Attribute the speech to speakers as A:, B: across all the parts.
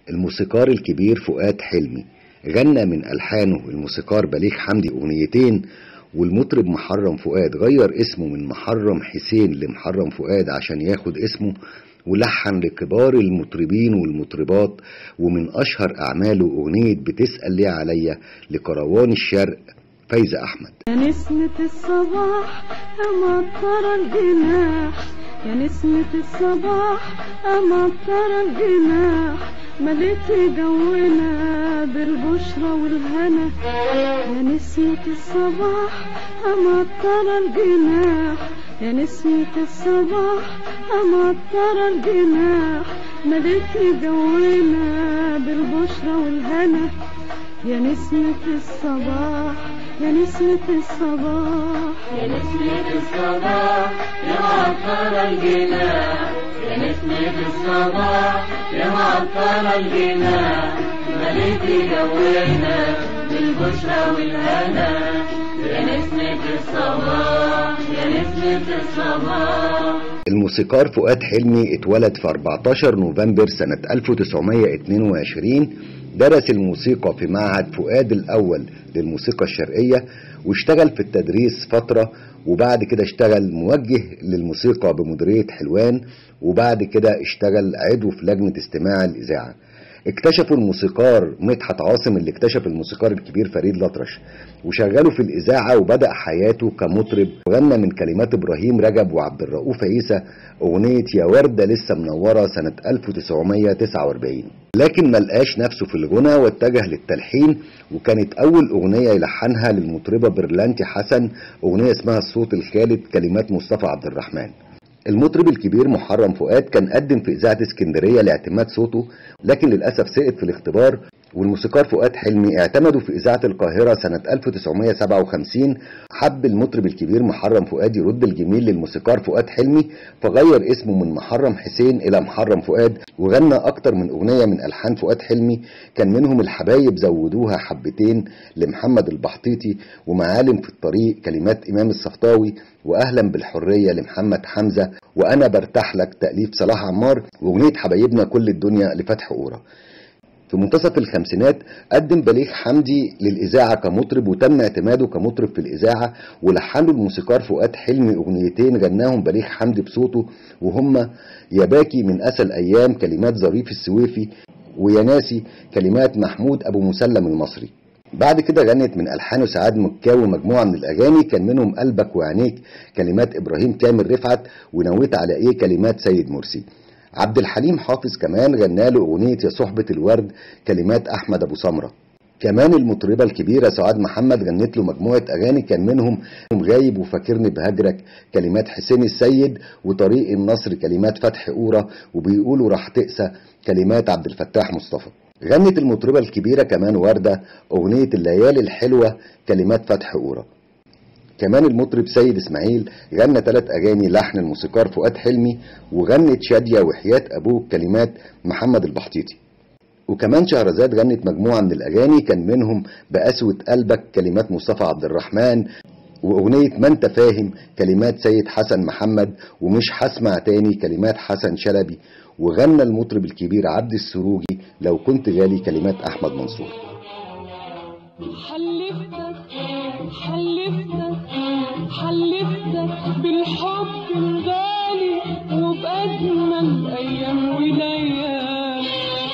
A: الموسيقار الكبير فؤاد حلمي غنى من ألحانه الموسيقار بليغ حمدي أغنيتين والمطرب محرم فؤاد غير اسمه من محرم حسين لمحرم فؤاد عشان ياخد اسمه ولحن لكبار المطربين والمطربات ومن أشهر أعماله أغنية بتسأل ليه عليا لكروان الشرق فايزة أحمد
B: يا نسمة الصباح أمطر الجناح يا نسمة الصباح أمطر الجناح مليت جونا بالبشرى والهنا يا نسمة الصباح أمطر الجناح يا نسمة الصباح أمطر الجناح مليت جونا بالبشرى والهنا يا نسمة الصباح يا نسمة الصباح
C: يا نسمة الصباح يا معطر الجناح يا نسمة الصباح يا معطر الجناح مليتي جونا بالبشرى والهنا يا نسمة الصباح يا نسمة الصباح
A: الموسيقار فؤاد حلمي اتولد في 14 نوفمبر سنة 1922 درس الموسيقى في معهد فؤاد الأول للموسيقى الشرقية واشتغل في التدريس فترة وبعد كده اشتغل موجه للموسيقى بمديرية حلوان وبعد كده اشتغل عضو في لجنة استماع الإذاعة اكتشفوا الموسيقار مدحت عاصم اللي اكتشف الموسيقار الكبير فريد الأطرش وشغله في الإذاعة وبدأ حياته كمطرب وغنى من كلمات إبراهيم رجب وعبد الرؤوف عيسى أغنية يا وردة لسه منورة سنة 1949 لكن ما لقاش نفسه في الغنى واتجه للتلحين وكانت أول أغنية يلحنها للمطربة برلانتي حسن أغنية اسمها الصوت الخالد كلمات مصطفى عبد الرحمن المطرب الكبير محرم فؤاد كان قدم في إذاعة اسكندرية لاعتماد صوته لكن للأسف سقط في الاختبار والموسيقار فؤاد حلمي اعتمدوا في إذاعة القاهرة سنة 1957 حب المطرب الكبير محرم فؤاد يرد الجميل للموسيقار فؤاد حلمي فغير اسمه من محرم حسين إلى محرم فؤاد وغنى أكتر من أغنية من ألحان فؤاد حلمي كان منهم الحبايب زودوها حبتين لمحمد البحطيطي ومعالم في الطريق كلمات إمام الصفطاوي وأهلا بالحرية لمحمد حمزة وأنا برتاح لك تأليف صلاح عمار وأغنية حبايبنا كل الدنيا لفتح أورا في منتصف الخمسينات قدم بليغ حمدي للإذاعة كمطرب وتم اعتماده كمطرب في الإذاعة ولحنه الموسيقار فؤاد حلمي أغنيتين غناهم بليغ حمدي بصوته وهما يا باكي من أسى الأيام كلمات ظريف السويفي ويا ناسي كلمات محمود أبو مسلم المصري بعد كده غنت من ألحانه سعاد مكاوي مجموعة من الأغاني كان منهم قلبك وعينيك كلمات إبراهيم كامل رفعت ونويت على إيه كلمات سيد مرسي عبد الحليم حافظ كمان غنى له أغنية يا صحبة الورد كلمات أحمد أبو سمرة كمان المطربة الكبيرة سعاد محمد غنت له مجموعة أغاني كان منهم غايب وفاكرني بهجرك كلمات حسين السيد وطريق النصر كلمات فتحي أورا وبيقولوا راح تقسى كلمات عبد الفتاح مصطفى غنت المطربة الكبيرة كمان وردة أغنية الليالي الحلوة كلمات فتحي أورا كمان المطرب سيد اسماعيل غنى ثلاث اغاني لحن الموسيقار فؤاد حلمي وغنت شاديه وحياه ابوك كلمات محمد البحطيطي وكمان شهرزاد غنت مجموعه من الاغاني كان منهم بقسوه قلبك كلمات مصطفى عبد الرحمن واغنيه ما انت فاهم كلمات سيد حسن محمد ومش هسمع تاني كلمات حسن شلبي وغنى المطرب الكبير عبد السروجي لو كنت غالي كلمات احمد منصور
B: حلفتك حلفتك حلفتك بالحب الغالي وبأجمل أيام وليالي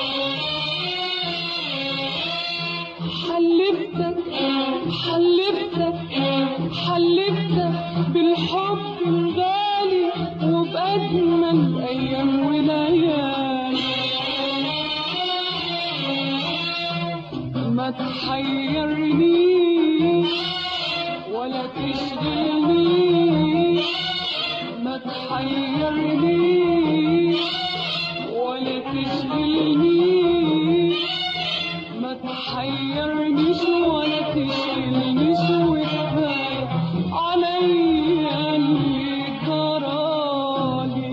B: حلفتك حلفتك حلفتك بالحب الغالي وبأجمل أيام وليالي ما تحيرنيش ولا تشغلنيش ما تحيرنيش ولا تشغلنيش ما تحيرنيش ولا تشغلنيش وكفاية عليا اللي جرالي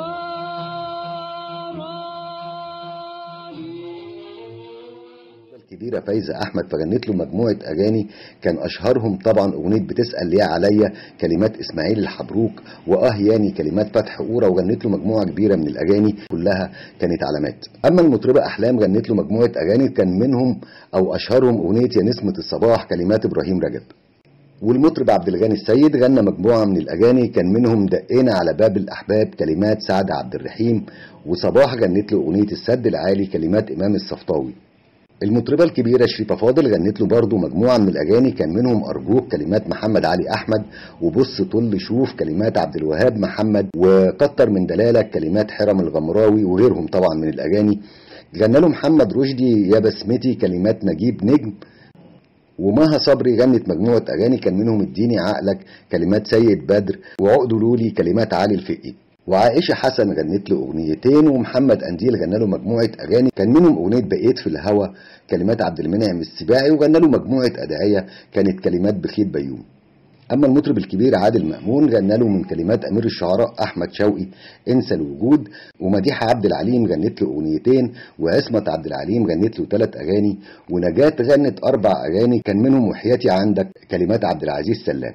B: جرالي
A: الكبيرة فايزة أحمد فغنت له مجموعة أغاني كان أشهرهم طبعا أغنية بتسأل ليه عليا كلمات إسماعيل الحبروك وآه ياني كلمات فتح أورا وغنت له مجموعة كبيرة من الأغاني كلها كانت علامات أما المطربة أحلام غنت له مجموعة أغاني كان منهم أو أشهرهم أغنية يا نسمة الصباح كلمات إبراهيم رجب والمطرب عبد الغني السيد غنى مجموعة من الأغاني كان منهم دقينا على باب الأحباب كلمات سعد عبد الرحيم وصباح غنت له أغنية السد العالي كلمات إمام الصفطاوي المطربة الكبيرة شريفة فاضل غنت له برضه مجموعة من الأغاني كان منهم أرجوك كلمات محمد علي أحمد وبص طل شوف كلمات عبد الوهاب محمد وكتر من دلالك كلمات حرم الغمراوي وغيرهم طبعا من الأغاني غنى له محمد رشدي يا بسمتي كلمات نجيب نجم ومها صبري غنت مجموعة أغاني كان منهم اديني عقلك كلمات سيد بدر وعقد لولي كلمات علي الفقي وعائشة حسن غنت له أغنيتين ومحمد أنديل غنى له مجموعة أغاني كان منهم أغنية بقيت في الهوى كلمات عبد المنعم السباعي وغنى له مجموعة أدعية كانت كلمات بخيت بيوم أما المطرب الكبير عادل مأمون غنى له من كلمات أمير الشعراء أحمد شوقي انسى الوجود ومديحة عبد العليم غنت له أغنيتين وعصمة عبد العليم غنت له ثلاث أغاني ونجاة غنت أربع أغاني كان منهم وحياتي عندك كلمات عبد العزيز سلام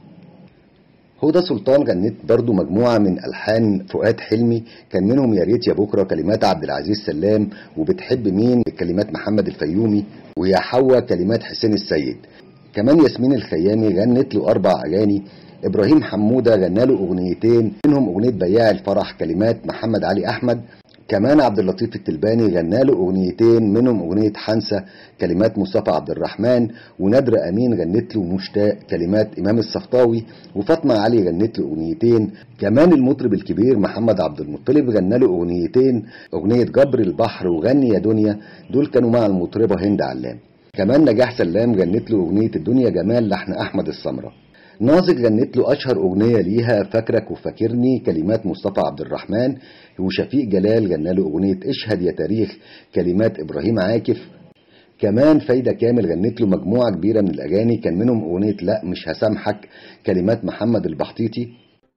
A: هدى سلطان غنت برضو مجموعة من ألحان فؤاد حلمي كان منهم يا ريت يا بكرة كلمات عبد العزيز سلام وبتحب مين كلمات محمد الفيومي ويا حوا كلمات حسين السيد كمان ياسمين الخيامي غنت له أربع أغاني إبراهيم حمودة غنى له أغنيتين منهم أغنية بياع الفرح كلمات محمد علي أحمد كمان عبد اللطيف التلباني غنى له أغنيتين منهم أغنية حنسة كلمات مصطفى عبد الرحمن ونادرة أمين غنت له مشتاق كلمات إمام الصفطاوي وفاطمة علي غنت له أغنيتين كمان المطرب الكبير محمد عبد المطلب غنى له أغنيتين أغنية جبر البحر وغني يا دنيا دول كانوا مع المطربة هند علام كمان نجاح سلام غنت له أغنية الدنيا جمال لحن أحمد السمرة نازك غنت له أشهر أغنية ليها فاكرك وفاكرني كلمات مصطفى عبد الرحمن وشفيق جلال غنى له أغنية اشهد يا تاريخ كلمات إبراهيم عاكف كمان فايدة كامل غنت له مجموعة كبيرة من الأغاني كان منهم أغنية لا مش هسامحك كلمات محمد البحطيطي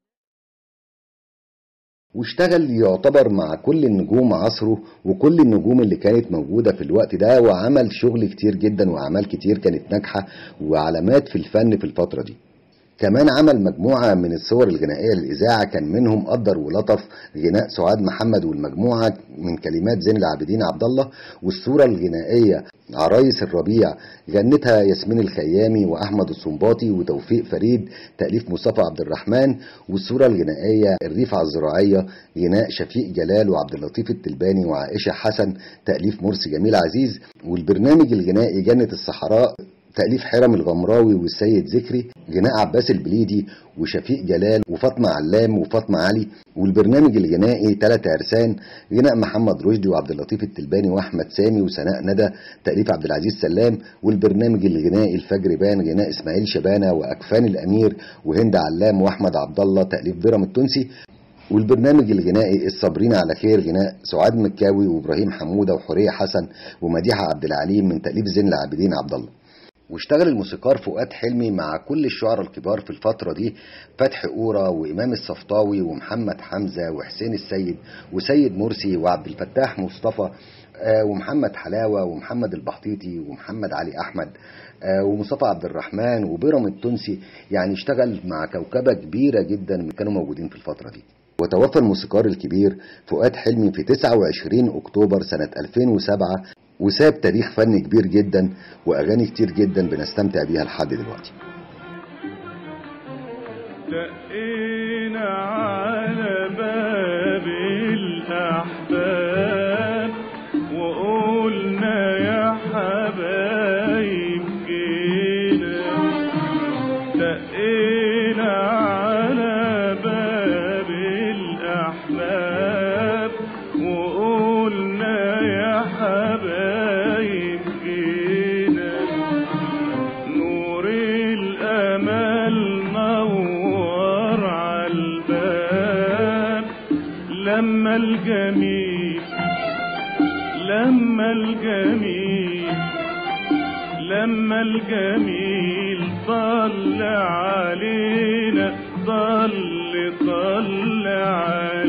A: واشتغل يعتبر مع كل النجوم عصره وكل النجوم اللي كانت موجودة في الوقت ده وعمل شغل كتير جدا وأعمال كتير كانت ناجحة وعلامات في الفن في الفترة دي كمان عمل مجموعة من الصور الغنائية للإذاعة كان منهم قدر ولطف غناء سعاد محمد والمجموعة من كلمات زين العابدين عبد الله والصورة الغنائية عرايس الربيع غنتها ياسمين الخيامي وأحمد الصنباطي وتوفيق فريد تأليف مصطفى عبد الرحمن والصورة الغنائية الريفعة الزراعية غناء شفيق جلال وعبد اللطيف التلباني وعائشة حسن تأليف مرسي جميل عزيز والبرنامج الغنائي جنة الصحراء تأليف حرم الغمراوي والسيد ذكري غناء عباس البليدي وشفيق جلال وفاطمة علام وفاطمة علي والبرنامج الغنائي تلات عرسان غناء محمد رشدي وعبد اللطيف التلباني واحمد سامي وسناء ندى تأليف عبد العزيز سلام والبرنامج الغنائي الفجر بان غناء اسماعيل شبانة واكفان الامير وهند علام واحمد عبد الله تأليف بيرام التونسي والبرنامج الغنائي الصابرين على خير غناء سعاد مكاوي وابراهيم حموده وحوريه حسن ومديحه عبد العليم من تأليف زين العابدين عبد الله واشتغل الموسيقار فؤاد حلمي مع كل الشعراء الكبار في الفترة دي فتحي قورة وإمام الصفطاوي ومحمد حمزة وحسين السيد وسيد مرسي وعبد الفتاح مصطفى آه، ومحمد حلاوة ومحمد البحطيطي ومحمد علي أحمد آه، ومصطفى عبد الرحمن وبيرم التونسي يعني اشتغل مع كوكبة كبيرة جدا كانوا موجودين في الفترة دي وتوفى الموسيقار الكبير فؤاد حلمي في 29 أكتوبر سنة 2007 وساب تاريخ فني كبير جدا وأغاني كتير جدا بنستمتع بيها لحد دلوقتي
D: دقينا على باب الأحباب وقلنا يا حبايب جينا دقينا على باب الأحباب وقلنا يا حبايب جينا نور الأمل نور عالباب لما الجميل لما الجميل لما الجميل طل علينا طل طل علينا